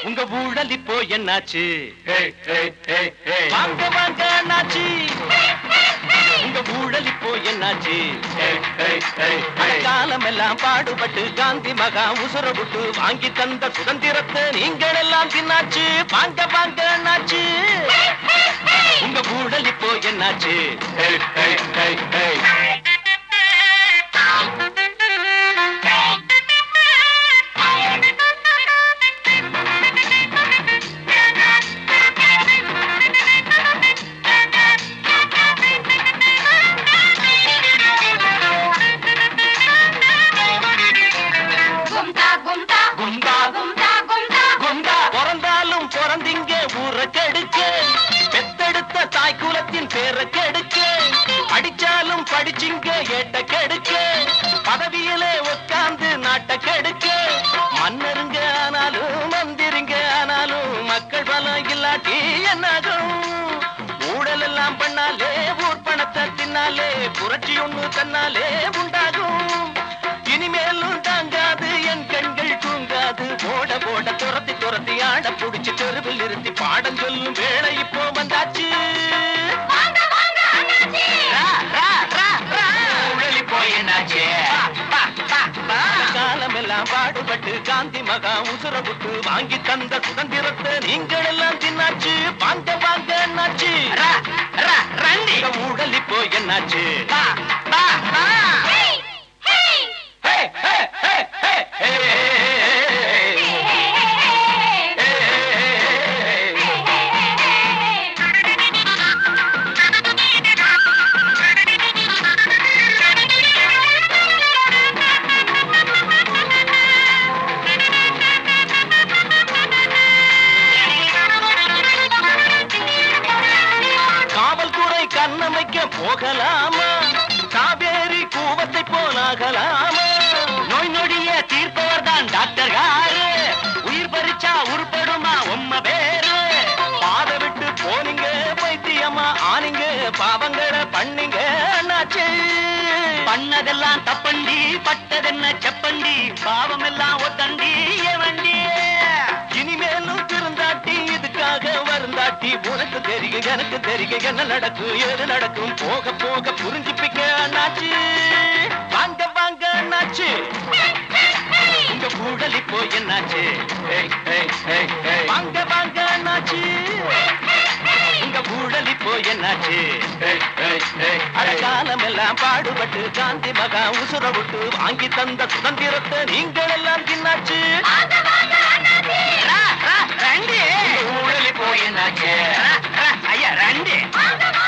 உங்க ஊழல் இப்போ என்னாச்சு ஏய், ஏய், ஏய், ஏய். வாங்க வாங்க அண்ணாச்சி உங்க ஊழல் இப்போ என்னாச்சு ஏய், ஏய், ஏய், ஏய். காலம் எல்லாம் பாடுபட்டு காந்தி மகா உசுர விட்டு வாங்கி தந்த சுதந்திரத்தை நீங்கள் எல்லாம் தின்னாச்சு வாங்க வாங்க அண்ணாச்சி உங்க ஊழல் இப்போ என்னாச்சு ஏய், ஏய், ஏய், ஏய். கும்தா கும்தா குண்டா கும்தா கும்தா குண்டா பிறந்தாலும் பிறந்திங்க ஊரை கெடுக்க பெத்தெடுத்த தாய் குலத்தின் பேரை கெடுக்க படிச்சாலும் படிச்சிங்க ஏட்ட கெடுக்க பதவியிலே உட்கார்ந்து நாட்டை கெடுக்க மன்னருங்க ஆனாலும் மந்திரிங்க ஆனாலும் மக்கள் பலம் இல்லாட்டி என்னாகும் ஊழல் எல்லாம் பண்ணாலே ஊர் பணத்தை தின்னாலே புரட்சி ஒண்ணு தன்னாலே உண்டாகும் இனிமேலும் தாங்காது என் கண்கள் தூங்காது போட போட துரத்தி துரத்தி ஆட புடிச்சு தெருவில் நிறுத்தி பாடம் சொல்லும் வேலை இப்போ வந்தாச்சு வாங்க வாங்க அண்ணாச்சி ரா, ரா, ரா, ரா. ஊழல் இப்போ என்னாச்சு? காலம் எல்லாம் பாடுபட்டு காந்தி மகா உசுர விட்டு வாங்கி தந்த சுதந்திரத்தை நீங்கள் எல்லாம் தின்னாச்சு வாங்க வாங்க என்னாச்சு ரா, ரா, ரண்டி. இந்த ஊழல் இப்போ என்னாச்சு பா, பா, பா. Hey hey hey, hey, hey, hey, hey, hey, hey, hey, hey. காவல்துறை கண்ணமைக்க போகலாமா காவேரி கூவத்தை போலாகலாமா நோய் நொடிய தீர்ப்பவர் தான் டாக்டர் யாரு உயிர் பறிச்சா உருப்படுமா உம்ம பேரு பாத விட்டு போனீங்க பைத்தியமா ஆனீங்க பாவங்களை பண்ணீங்க அண்ணாச்சி பண்ணதெல்லாம் தப்பண்டி பட்டதென்ன செப்பண்டி பாவம் எல்லாம் ஒத்தண்டி வண்டி இனிமேலும் திருந்தாட்டி இதுக்காக வருந்தாட்டி உனக்கு தெரியும் எனக்கு தெரியும் என்ன நடக்கும் ஏது நடக்கும் போக போக புரிஞ்சுப்பிக்க அண்ணாச்சி வாங்க வாங்க அண்ணாச்சி உங்க கூடல் இப்போ என்னாச்சு ஏய், ஏய், ஏய், ஏய். வாங்க வாங்க அண்ணாச்சி உங்க கூடல் இப்போ என்னாச்சு ஏய், ஏய், ஏய், அட ஏய். காலம் எல்லாம் பாடுபட்டு காந்தி மகா உசுர விட்டு வாங்கி தந்த சுதந்திரத்தை நீங்கள் எல்லாம் தின்னாச்சு வாங்க வாங்க அண்ணாச்சி ரா, ரா, ரண்டி. ஊழல் இப்போ என்னாச்சு? ரா, ரா, ஐயா, ரண்டி. வாங்க